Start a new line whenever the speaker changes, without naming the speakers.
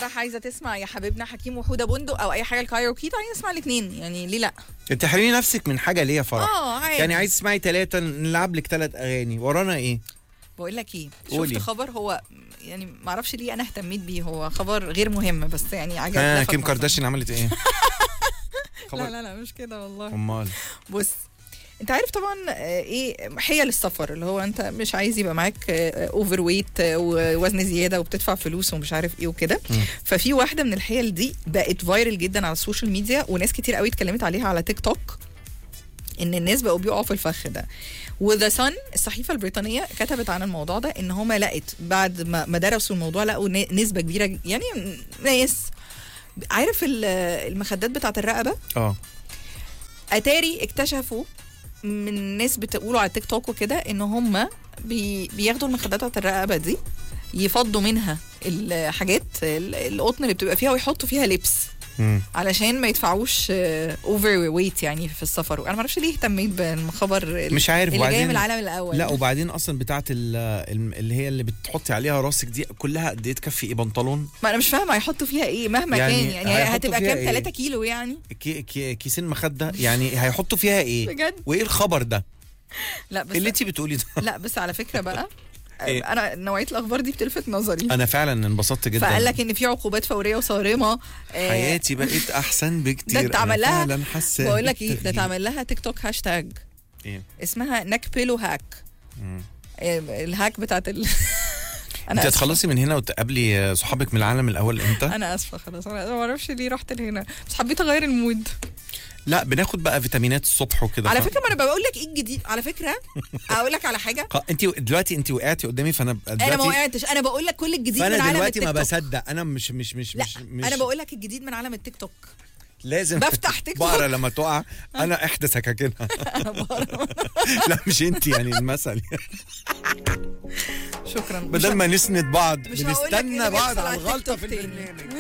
فرح عايزه تسمع يا حبيبنا حكيم وحوده بندق او اي حاجه الكايروكي تعالي نسمع الاثنين يعني ليه لا
انت حرمي نفسك من حاجه ليه يا فرح
اه عادي
يعني عايز تسمعي ثلاثه نلعب لك ثلاث اغاني ورانا ايه
بقول لك ايه
قولي.
شفت خبر هو يعني ما اعرفش ليه انا اهتميت بيه هو خبر غير مهم بس يعني عجبني
ها
لفت
كيم
نظري.
كارداشيان عملت ايه
لا لا لا مش كده والله
امال
بص انت عارف طبعا آه، ايه حيل السفر اللي هو انت مش عايز يبقى معاك اوفر ويت ووزن زياده وبتدفع فلوس ومش عارف ايه وكده
مم.
ففي واحده من الحيل دي بقت فايرل جدا على السوشيال ميديا وناس كتير قوي اتكلمت عليها على تيك توك ان الناس بقوا بيقعوا في الفخ ده وذا سن الصحيفه البريطانيه كتبت عن الموضوع ده ان هما لقت بعد ما ما درسوا الموضوع لقوا ن- نسبه كبيره يعني ناس عارف ال- المخدات بتاعت الرقبه
اه
اتاري اكتشفوا من ناس بتقولوا على التيك توك وكده ان هم بي بياخدوا المخدات بتاعت الرقبه دي يفضوا منها الحاجات ال- القطن اللي بتبقى فيها ويحطوا فيها لبس
مم.
علشان ما يدفعوش اوفر ويت يعني في السفر انا ما اعرفش ليه اهتميت بالخبر ال-
مش عارف
اللي جاي
وبعدين
من العالم الاول
لا وبعدين اصلا بتاعت ال- الم- اللي هي اللي بتحطي عليها راسك دي كلها قد ايه تكفي ايه بنطلون
ما انا مش فاهمه هيحطوا فيها ايه مهما
يعني
كان يعني
هيحطوا
هتبقى
فيها
كام
إيه؟
3 كيلو يعني
كي كي كيسين مخده يعني هيحطوا فيها ايه
بجد
وايه الخبر ده
لا بس
اللي انت بتقولي ده
لا بس على فكره بقى
إيه؟
انا نوعيه الاخبار دي بتلفت نظري
انا فعلا انبسطت جدا
فقال لك ان في عقوبات فوريه وصارمه آه،
حياتي بقت احسن بكتير
ده اتعمل
أنا
لها-
فعلا حاسه
بقول لك ايه ده
بالتغيير.
اتعمل لها تيك توك هاشتاج
ايه
اسمها نك بيلو هاك
مم.
آه، الهاك بتاعت ال
انت
انا اسفه
هتخلصي من هنا وتقابلي صحابك من العالم الاول امتى
انا اسفه خلاص انا ما اعرفش ليه رحت لهنا بس حبيت اغير المود
لا بناخد بقى فيتامينات الصبح وكده
على
ف-
فكره ما انا بقول لك ايه الجديد على فكره اقول لك على حاجه
ق- انت دلوقتي انت وقعتي قدامي فانا دلوقتي
انا ما وقعتش انا بقول لك كل الجديد من
فانا
عالم
دلوقتي ما
التيك توك
بصدق انا مش مش مش
لا
مش, مش
انا بقول لك الجديد من عالم التيك توك
لازم
بفتح تيك توك.
بقرا لما تقع انا احدى سكاكينها
انا بقرا
لا مش انت يعني المثل
شكرا
بدل ما نسند بعض
مش هقول لك إيه
بنستنى
اللي
بعض
بيحصل
على
على التيك
الغلطه
توك
في
تاني.
البرنامج